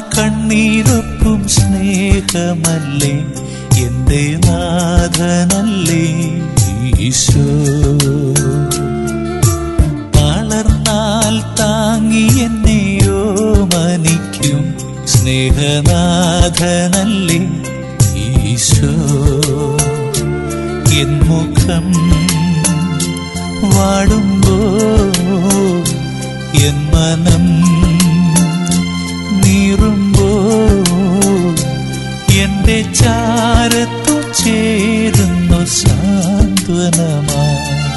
കണ്ണീരൊപ്പും സ്നേഹമല്ലേ എന്റെ നാഥനല്ലേ ഈശോ തളർന്നാൽ താങ്ങി എന്നെയോ മനിക്കും സ്നേഹനാഥനല്ലേ ഈശോ എൻ മുഖം വാടുമ്പോ എൻ മനം നീറുമ്പോ എന്റെ ചാരത്തു ചേരുന്നു സാന്ത്വനമാ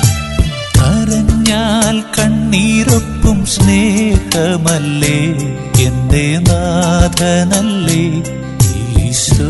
കരഞ്ഞാൽ കണ്ണീരൊപ്പും സ്നേഹമല്ലേ എന്റെ നാഥനല്ലേ ഈശോ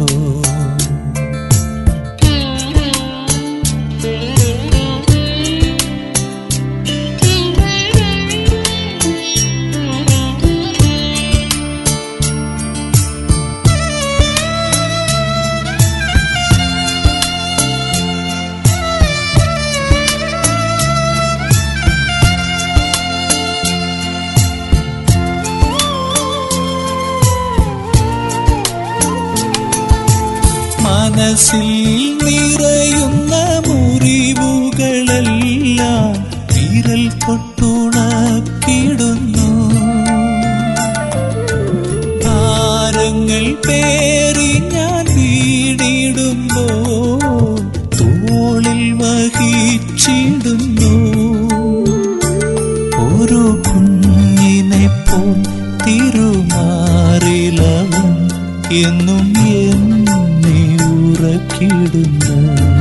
മനസ്സിൽ നിറയുന്ന മുറിവുകളെല്ലാം വിരൽ തൊട്ടുണക്കിടുന്നു ഭാരങ്ങൾ പേറി ഞാൻ വീണിടുമ്പോ തോളിൽ വഹിച്ചിടുന്നു ഒരു കുഞ്ഞിനെ പോൽ തിരുമാറിലവൻ എന്നും എന്നെ ഉറക്കിടുന്നു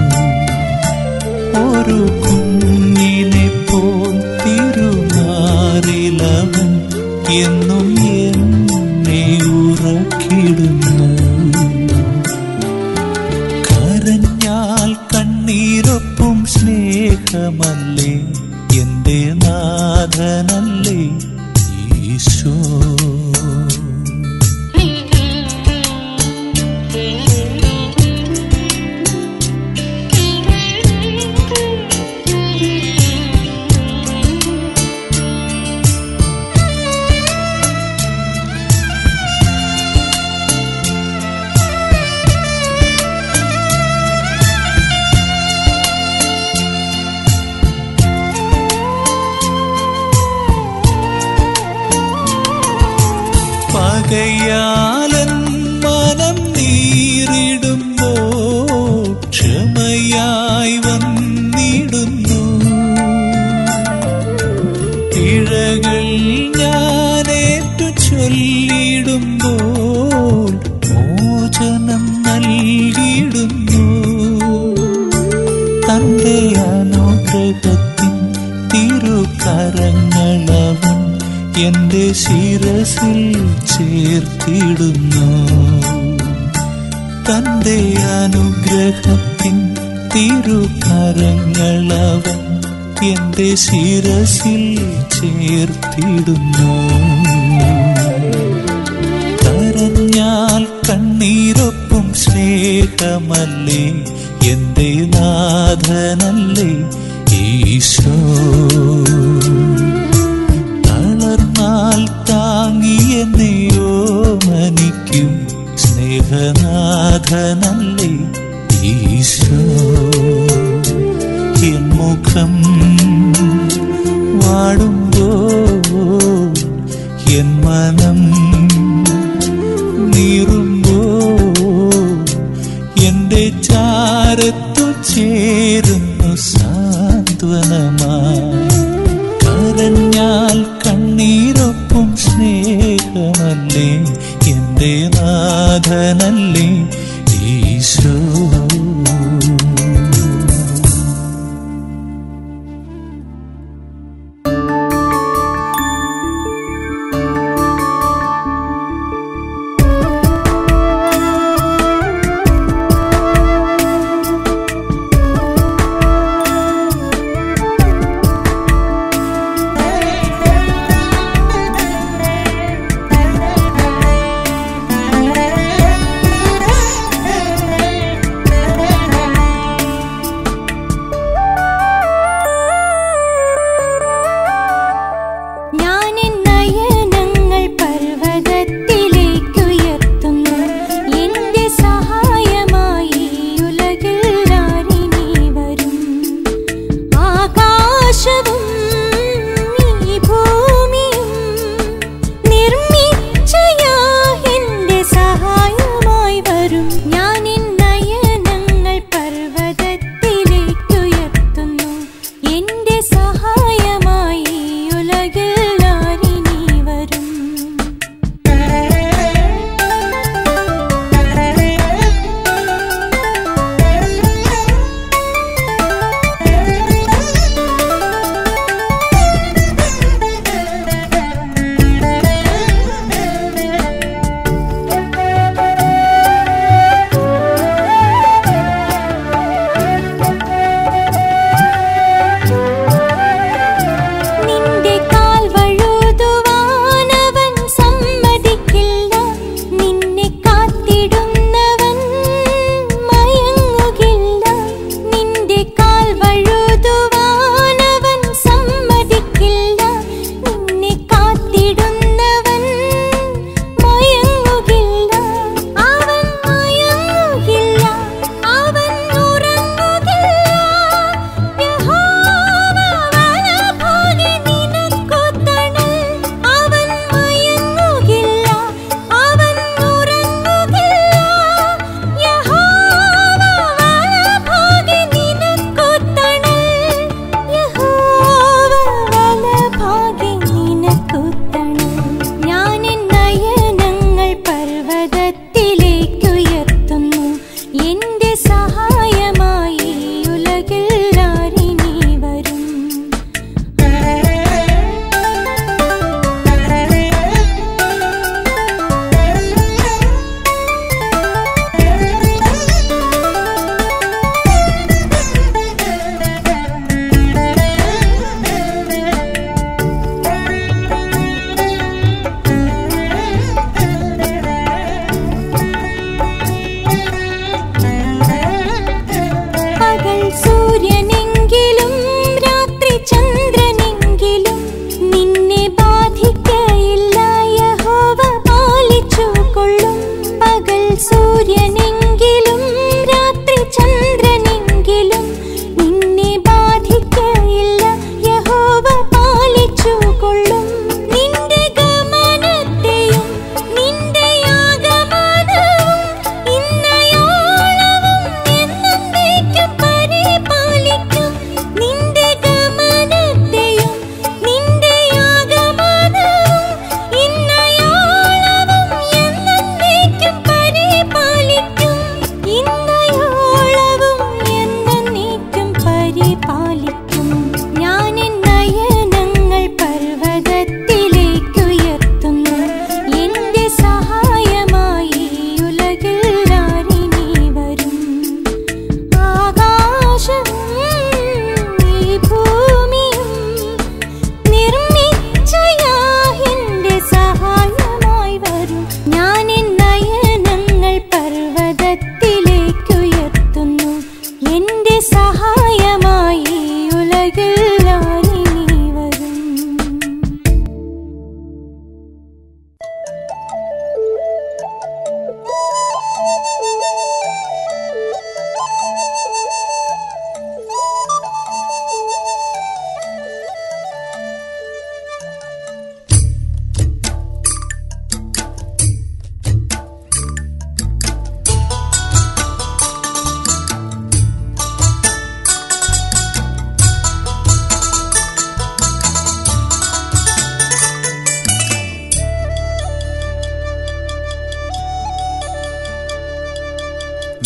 ഒരു കുഞ്ഞിനെ പോൽ തിരുമാറിലവൻ എന്നും എന്നെ ഉറക്കിടുന്നു കരഞ്ഞാൽ കണ്ണീരൊപ്പും സ്നേഹമല്ലേ എന്റെ നാഥനല്ലേ ഈശോ പകയാലൻ മനം നീറിടുമ്പോ ക്ഷമയായി വന്നിടുന്നു പിഴകൾ ഞാനേറ്റു ചൊല്ലിടുമ്പോൾ മോചനം നൽകിയിടുന്നു തന്റെ അനുഗ്രഹത്തിൻ തിരുകരങ്ങളവൻ എന്റെ ശിരസിൽ ചേർത്തിടുന്നു തന്റെ അനുഗ്രഹത്തിൻ തിരുകരങ്ങളവൻ എന്റെ ശിരസിൽ ചേർത്തിടുന്നു കരഞ്ഞാൽ കണ്ണീരൊപ്പും സ്നേഹമല്ലേ എന്റെ നാഥനല്ലേ ഈശോ തളർന്നാൽ താങ്ങി എന്നെയോ മനിക്കും സ്നേഹനാഥനല്ലേ ഈശോ എൻ മുഖം വാടുമ്പോ എൻ മനം നീറുമ്പോ എന്റെ ചാരത്തു ചേരുന്നു സാന്ത്വനമായി കരഞ്ഞാൽ കണ്ണീരൊപ്പും സ്നേഹമല്ലേ എന്റെ നാഥനല്ലേ ഈശോ Thank you.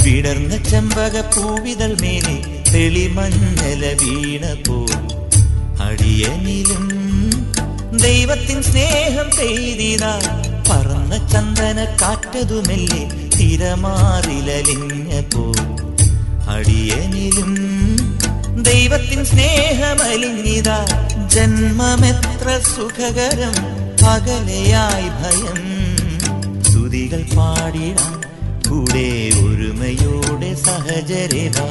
വിടർന്ന ചെമ്പക പൂവിതൾ മേലെ തെളിമഞ്ഞല വീണ പോ അടിയനിലും ദൈവത്തിൻ സ്നേഹം പെയ്തിതാ പറന്ന ചന്ദന കാറ്റതുമെല്ലെ തിരമാറിലലിഞ്ഞ പോ അടിയനിലും ദൈവത്തിൻ സ്നേഹമലിഞ്ഞിതാ ജന്മമെത്ര സുഖകരം അകലെയായി ഭയം സ്തുതികൾ പാടിടാം കൂടെ ഒരുമയോടെ സഹചരേവാ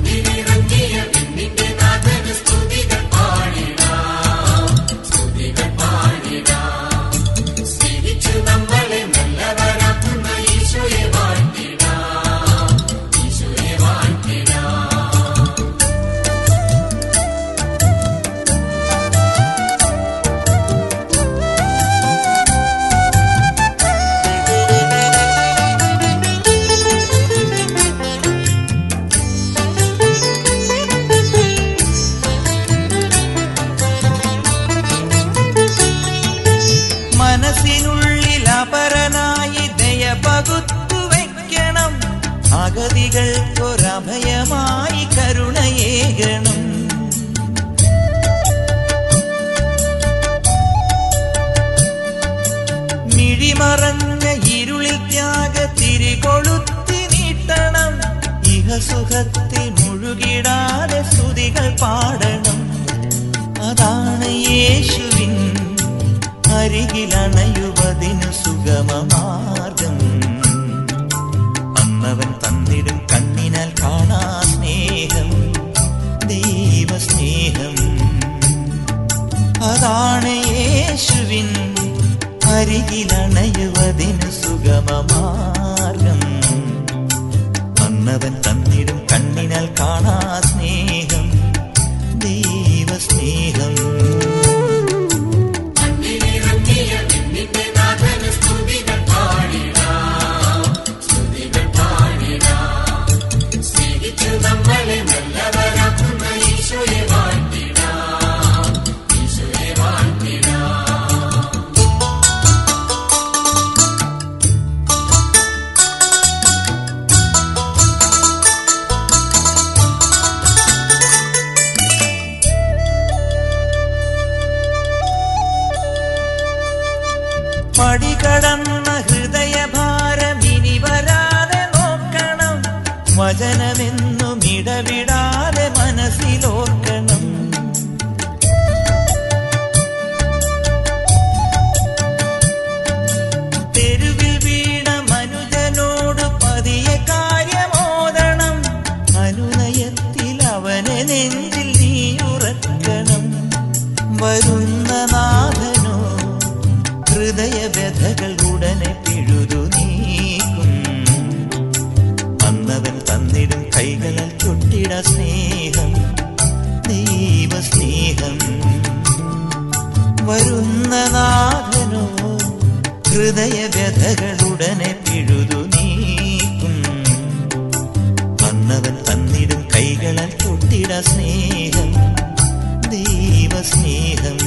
മനസ്സിനുള്ളിൽ അപരനായി ദയ പകുത്തു വയ്ക്കണം അഗതികൾക്കൊരഭയമായി കരുണയേകണം മിഴിമറഞ്ഞ ഇരുളിൽ ത്യാഗ തിരികൊളുത്തി നീട്ടണം ഇഹസുഖത്തിൽ മുഴുകിടാതെ സ്തുതികൾ പാടണം അതാണ് യേശുവിൻ അരികിലണയുവതിനു സുഗമമാർഗം അന്നവൻ തന്നിടും കണ്ണിനാൽ കാണാ സ്നേഹം ദൈവസ്നേഹം അതാണ് യേശുവിൻ അരികിലണയുവതിനു സുഗമമാർഗം അന്നവൻ തന്നിടും കണ്ണിനാൽ കാണാ സ്നേഹം ദൈവസ്നേഹം പടികടന്ന ഹൃദയഭാരം ഇനി വരാതെ നോക്കണം വചനമെന്നും ഇടവിടാതെ മനസ്സിലോർക്കണം തെരുവിൽ വീണ മനുജനോട് പതിയെ കാര്യമോദണം അനുനയത്തിൽ അവനെ നെഞ്ചിൽ നീ ഉറക്കണം വരുന്ന നാഥനോ ഹൃദയവ്യഥകൾ ഉടനെ പിഴുതു നീക്കും അന്നവൻ തന്നിടും കൈകളാൽ ചൊട്ടിട സ്നേഹം ദൈവ സ്നേഹം വരുന്ന നാഥനോ ഹൃദയവ്യഥകൾ ഉടനെ പിഴുതു നീക്കും അന്നവൻ തന്നിടും കൈകളാൽ ചൊട്ടിട സ്നേഹം ദൈവ സ്നേഹം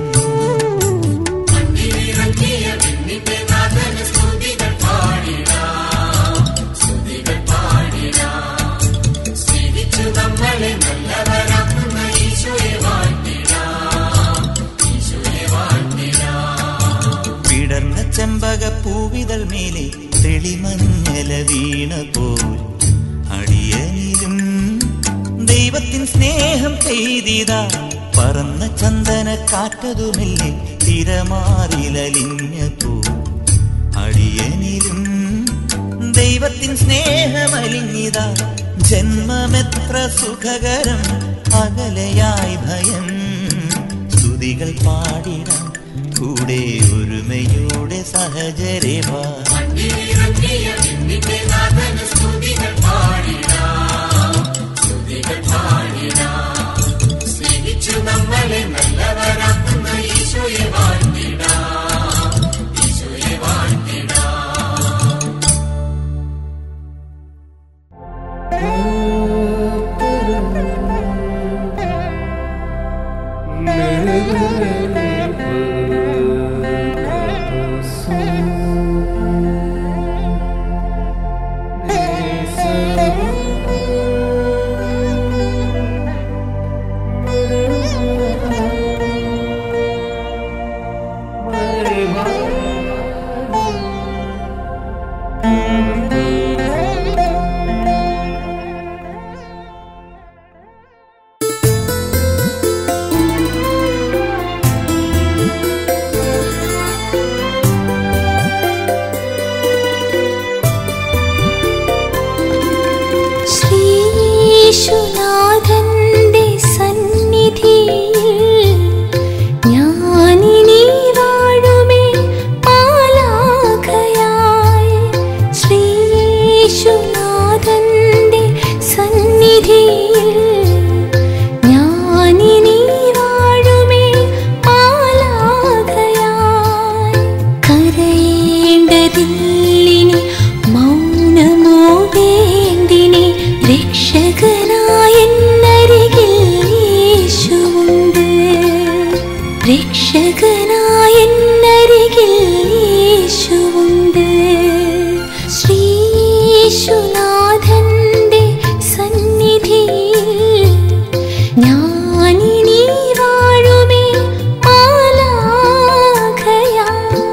വിടർന്ന ചെമ്പക പൂവിതൾ മേലെ തെളിമഞ്ഞല വീണ പോൽ അടിയനിലും ദൈവത്തിൻ സ്നേഹം പെയ്തിതാ പറന്ന ചന്ദന കാറ്റതുമില്ലേ തിരമാറിലലിഞ്ഞ പോ അടിയനിലും ദൈവത്തിൻ സ്നേഹമലിഞ്ഞിതാ ജന്മമെത്ര സുഖകരം അകലയായി ഭയം സ്തുതികൾ പാടിടാം കൂടെ ഒരുമയോടെ സഹചരേവാ Yes. ശ്രീശുനാഥന്റെ സന്നിധിയിൽ ഞാനിനി വാഴുമേ പാലാഖയായി ശ്രീശുനാഥന്റെ സന്നിധിയിൽ ഞാനിനി വാഴുമേ പാലാഖയായി കരയേണ്ടതില്ലിനി മൗനമോ വേണ്ടിനി രക്ഷകനായ എന്നരികിൽ യേശുവുണ്ട് രക്ഷകനായ എന്നരികിൽ യേശുവുണ്ട് ശ്രീശുനാഥന്റെ സന്നിധിയിൽ ഞാനിനി വാഴുമേ പാലാഖയാ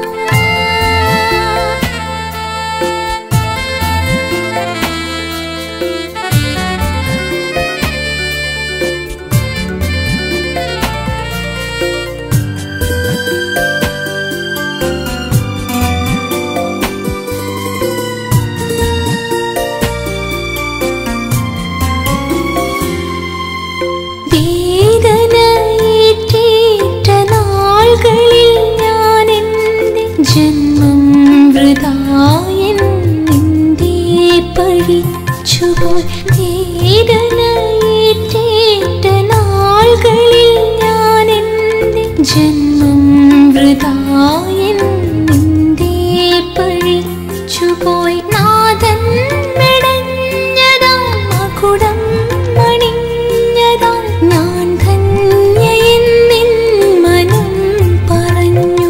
വേദനയേറ്റേറ്റ നാളുകളിൽ ഞാൻ എൻ്റെ ജന്മം വൃതായൻ നിന്റെ പഴിച്ചുപോയി വേദനയേറ്റേറ്റ നാളുകളിൽ ഞാൻ എൻ്റെ ജന്മം വൃതായൻ നിന്റെ പഴിച്ചുപോയി നാഥൻ മെടഞ്ഞതാ മകുടം മണിഞ്ഞതാ ഞാൻ ധന്യയെന്നിൻ മനം പറഞ്ഞു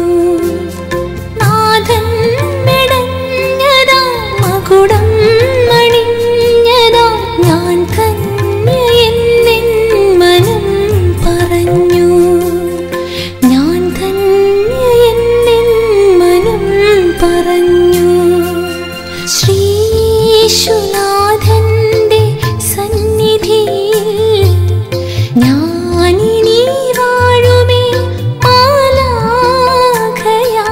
നാഥൻ മെടഞ്ഞതാ മകുടം മണിഞ്ഞതാ ഞാൻ ധന്യയെന്നിൻ മനം പറഞ്ഞു ഞാൻ ധന്യയെന്നിൻ മനം പറഞ്ഞു ശ്രീശുനാഥന്റെ സന്നിധിയിൽ ഞാനിനി വാഴുമേ പാലാഖയാ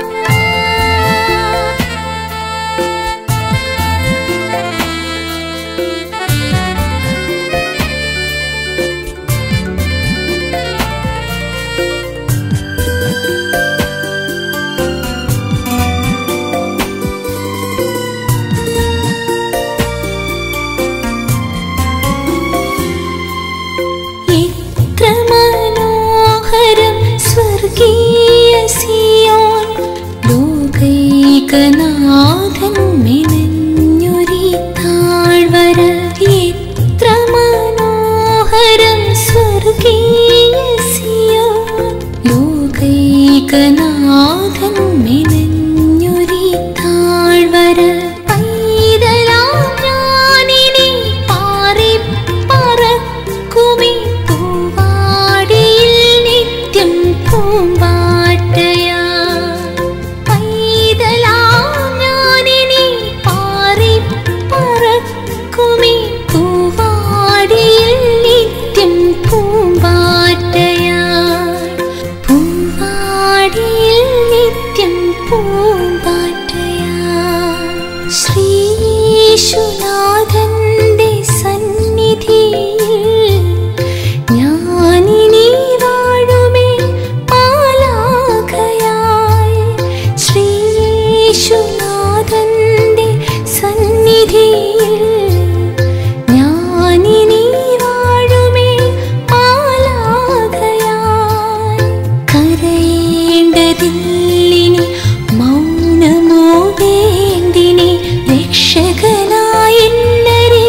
എത്ര മനോഹരം സ്വർഗീയ സിയോൻ ലോകൈകനാഥൻ മെനഞ്ഞൊരി താഴ്വര എത്ര മനോഹരം സ്വർഗീയ സിയോൻ ലോകൈകനാഥൻ മെനഞ്ഞൊരി താഴ്വര പൈതലാം ഞാനിനി പാറി പറക്കുമി പൂവാടിയിൽ നിത്യം പൂമ്പാറ്റയാ പൈതലാം ഞാനിനി പാറി പറക്കുമി പൂവാടിയിൽ നിത്യം പൂമ്പാറ്റയാ പൂവാടിയിൽ നിത്യം പൂമ്പാറ്റയാ ശ്രീശുനാഥന്റെ സന്നിധിയിൽ ഞാനിനി വാഴുമേ പാലാഖയായി ശ്രീശുനാഥന്റെ സന്നിധിയിൽ ഞാനിനി വാഴുമേ പാലാഖയായി കരയേണ്ടതില്ലിനി മൗനമോ വേണ്ടിനി രക്ഷകനായ എന്നരികിൽ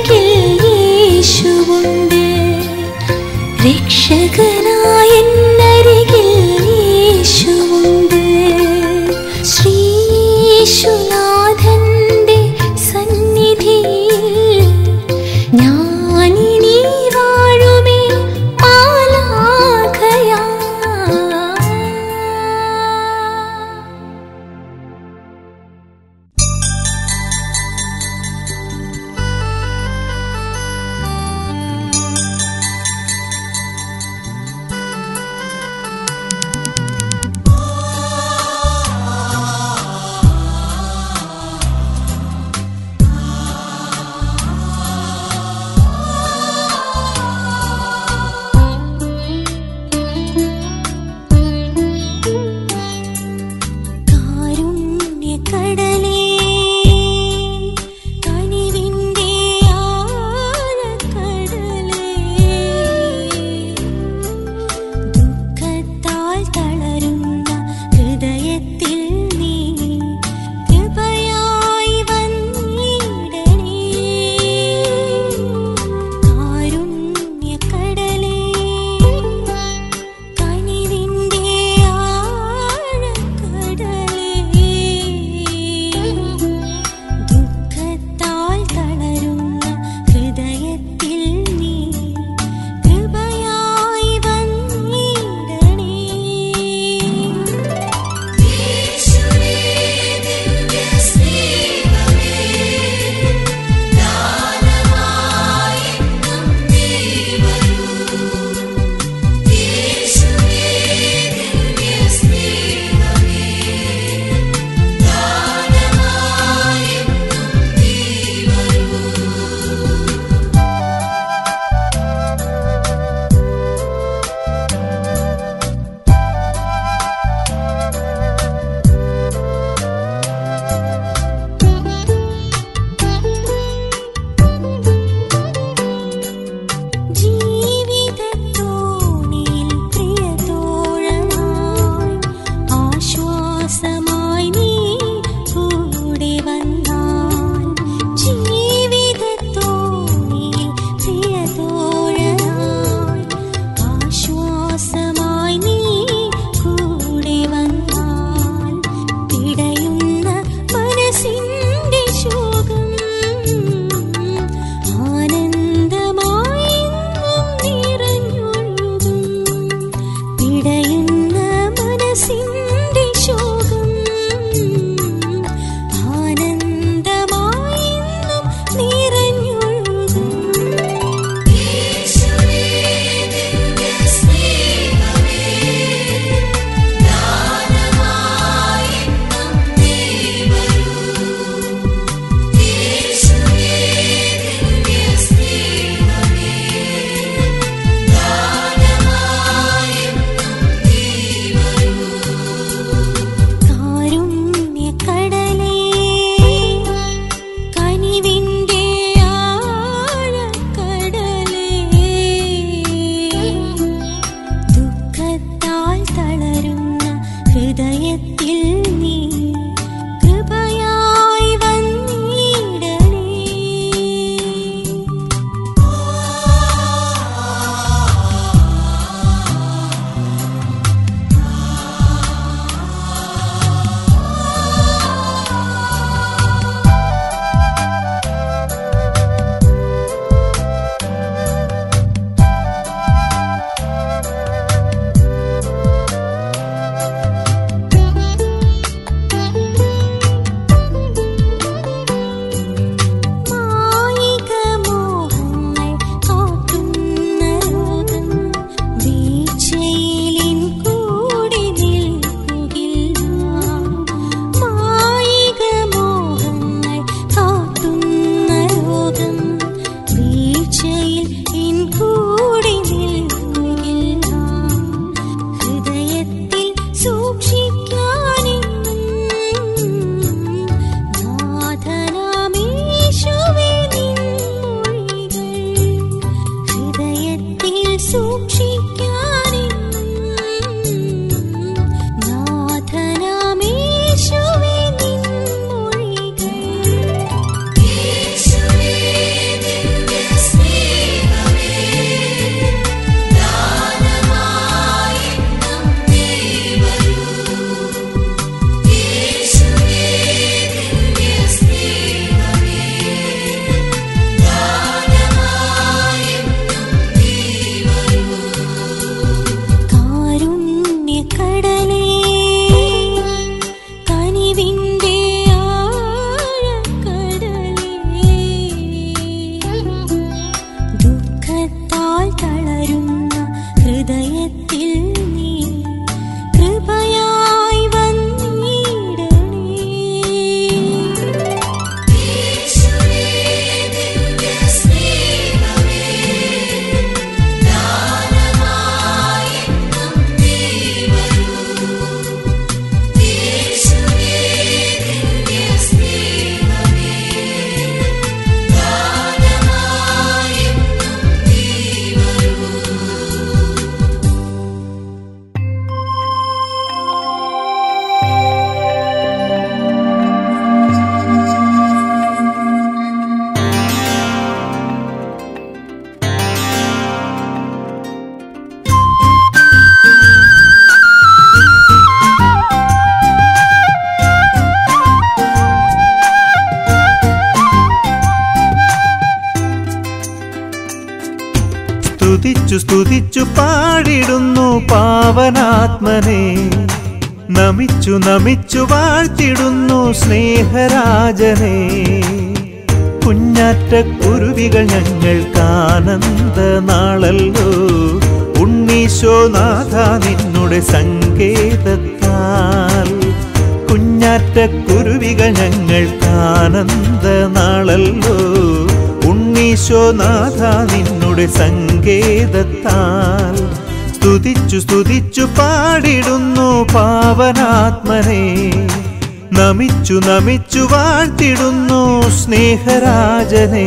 സ്തുതിച്ചു സ്തുതിച്ചു പാടിടുന്നു പാവനാത്മനെ നമിച്ചു നമിച്ചു വാഴ്ത്തിടുന്നു സ്നേഹരാജനെ കുഞ്ഞാറ്റ കുരുവികൾ ഞങ്ങൾക്കാനന്ദ നാളല്ലോ ഉണ്ണീശോനാഥ നിന്നുടെ സങ്കേതത്താൽ കുഞ്ഞാറ്റ കുരുവികൾ ഞങ്ങൾക്കാനന്ദ നാളല്ലോ ഉണ്ണീശോനാഥ നിന്നുടെ സങ്കേതത്താൽ സ്തുതിച്ചു സ്തുതിച്ചു പാടിടുന്നു പാവനാത്മനെ നമിച്ചു നമിച്ചു വാഴ്ത്തിടുന്നു സ്നേഹരാജനെ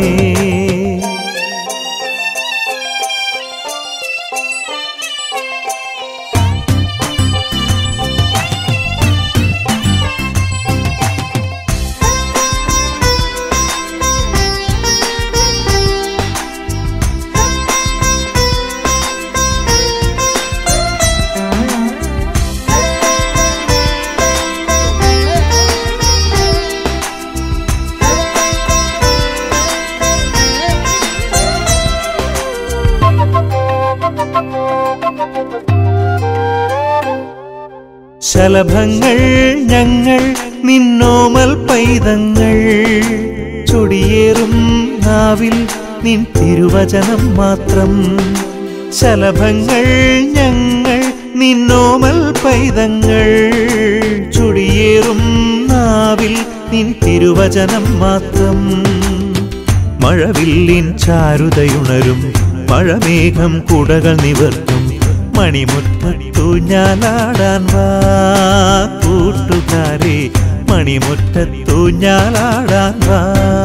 ശലഭങ്ങൾ ഞങ്ങൾ നിന്നോമൽ പൈതങ്ങൾ ചൊടിയേറും നാവിൽ നിൻ തിരുവചനം മാത്രം ശലഭങ്ങൾ ഞങ്ങൾ നിന്നോമൽ പൈതങ്ങൾ ചൊടിയേറും നാവിൽ നിൻ തിരുവചനം മാത്രം മഴവില്ലിൻ ചാരുതയുണരും മഴമേഘം കുടകൾ നിവർത്തും മണിമുറ്റത്തു ഞാലാടാൻ വാ കൂട്ടുകാരെ മണിമുറ്റത്തു ഞാലാടാൻ വാ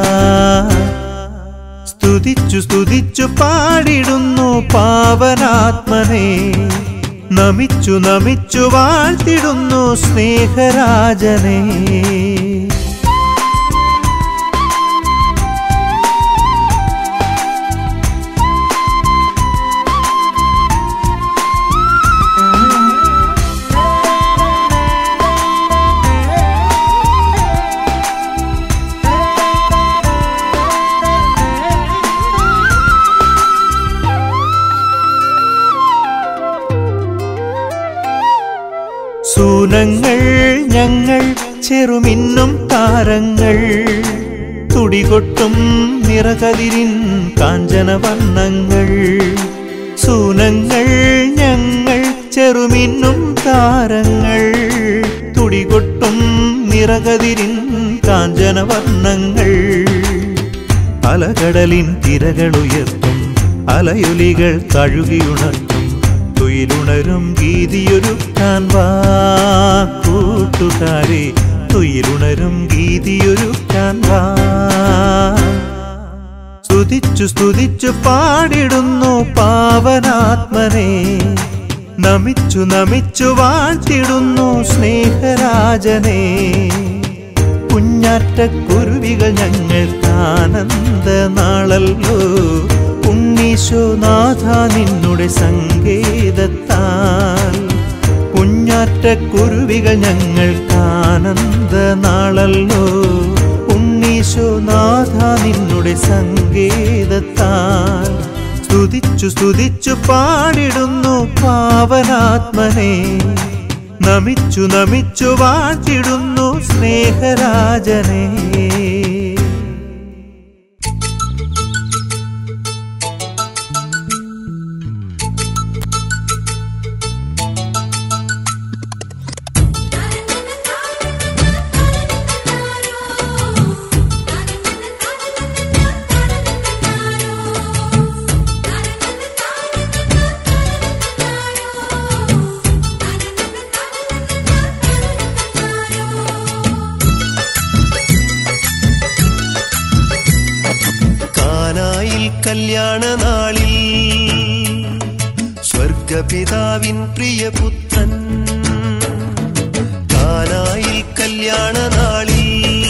സ്തുതിച്ചു സ്തുതിച്ചു പാടിടുന്നു പാവനാത്മനെ നമിച്ചു നമിച്ചു വാഴ്ത്തിടുന്നു സ്നേഹരാജനെ സൂനങ്ങൾ ഞങ്ങൾ ചെറുമിന്നും താരങ്ങൾ തുടികൊട്ടും നിറകതിരിൻ കാഞ്ചന വർണ്ണങ്ങൾ സൂനങ്ങൾ ഞങ്ങൾ ചെറുമിന്നും താരങ്ങൾ തുടികൊട്ടും നിറകതിരിൻ കാഞ്ചന വർണ്ണങ്ങൾ അലകടലിൻ തിരകളുയർത്തും അലയൊലികൾ തഴുകിയുണർത്തും തുയിലുണരും ഗീതിയൊരുക്കാൻ വാ കൂട്ടുകാരെ തുയിലുണരും ഗീതിയൊരുക്കാൻ വാ സ്തുതിച്ചു സ്തുതിച്ചു പാടിടുന്നു പാവനാത്മനെ നമിച്ചു നമിച്ചു വാഴ്ത്തിടുന്നു സ്നേഹരാജനെ കുഞ്ഞാറ്റ കുരുവികൾ ഞങ്ങൾക്കാനന്ദ നാളല്ലോ ഉണ്ണീശോനാഥ നിന്നുടെ സങ്കേതത്താൽ കുഞ്ഞാറ്റ കുരുവികൾ ഞങ്ങൾക്കാനന്ദ നാളല്ലോ ഉണ്ണീശോനാഥ നിന്നുടെ സങ്കേതത്താൽ സ്തുതിച്ചു സ്തുതിച്ചു പാടിടുന്നു പാവനാത്മനെ നമിച്ചു നമിച്ചു വാഴ്ത്തിടുന്നു സ്നേഹരാജനെ കാനായിൽ കല്യാണ നാളിൽ സ്വർഗപിതാവിൻ പ്രിയപുത്രൻ കാനായിൽ കല്യാണ നാളിൽ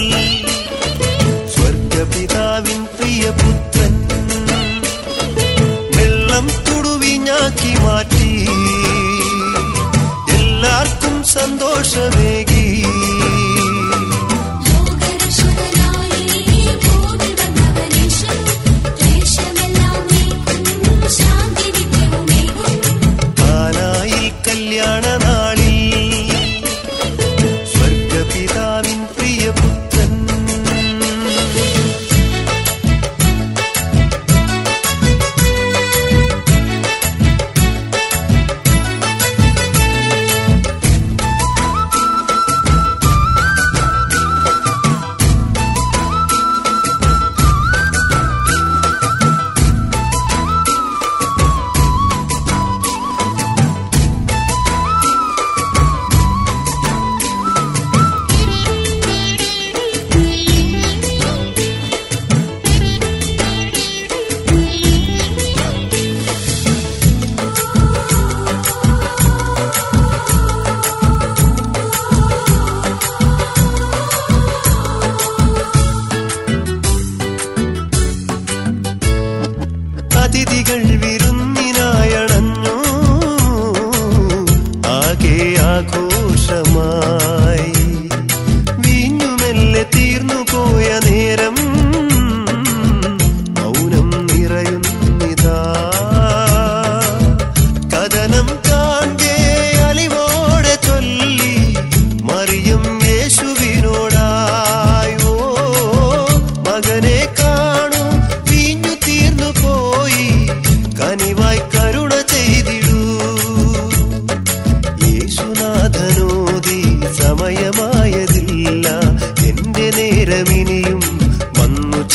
സ്വർഗപിതാവിൻ പ്രിയപുത്രൻ വെള്ളം തുടുവിഞ്ഞാക്കി മാറ്റി എല്ലാവർക്കും സന്തോഷമേകി ശാന്തി വിദ്യവും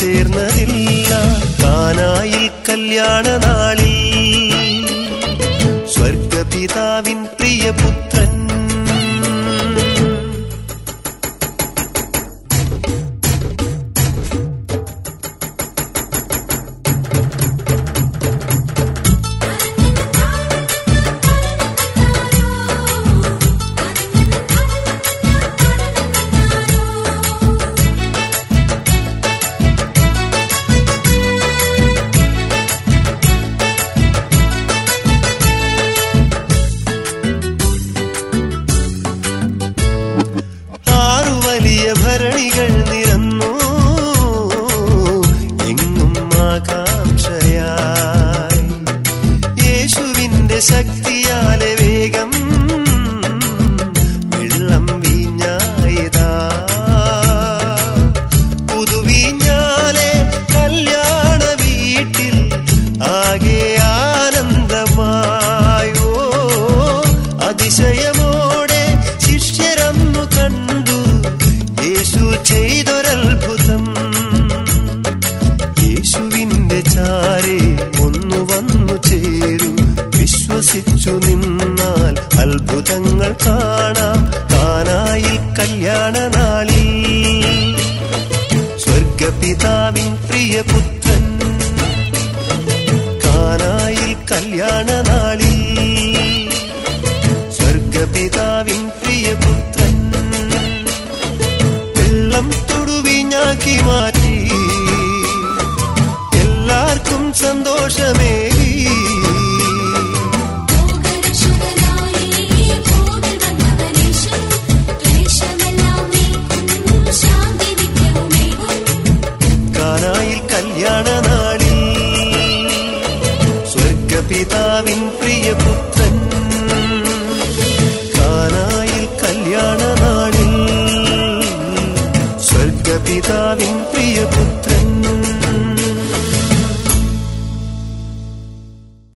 ചേർന്നതില്ല കാനായിൽ കല്യാണ നാളിൽ സ്വർഗപിതാവിൻ പ്രിയപുത്രൻ ആറു വലിയ ഭരണികൾ നിരന്നു എങ്ങും ആകാംക്ഷയായി യേശുവിന്റെ ശക്തിയാലെ വേഗം വെള്ളം വീഞ്ഞായതാ പുതുവീഞ്ഞാലെ കല്യാണ വീട്ടിൽ ആകെ ആനന്ദമായോ അതിശയമോടെ ശിഷ്യരന്നു കണ്ടു യേശു ചെയ്തൊരത്ഭുതം യേശുവിന്റെ ചാരെ ഒന്നു വന്നു ചേരൂ വിശ്വസിച്ചു നിന്നാൽ അത്ഭുതങ്ങൾ കാണാം കാനായിൽ കല്യാണ നാളിൽ സ്വർഗപിതാവിൻ പ്രിയപുത്രൻ കാനായിൽ കല്യാണ നാളിൽ സ്വർഗപിതാവിൻ പ്രിയപുത്രൻ വെള്ളം തുടുവിഞ്ഞാക്കി മാറ്റി എല്ലാവർക്കും സന്തോഷമേകി കാനായിൽ കല്യാണ നാളിൽ സ്വർഗപിതാവിൻ പ്രിയപുത്രൻ കാനായിൽ കല്യാണ നാളിൽ സ്വർഗപിതാവിൻ പ്രിയപുത്രൻ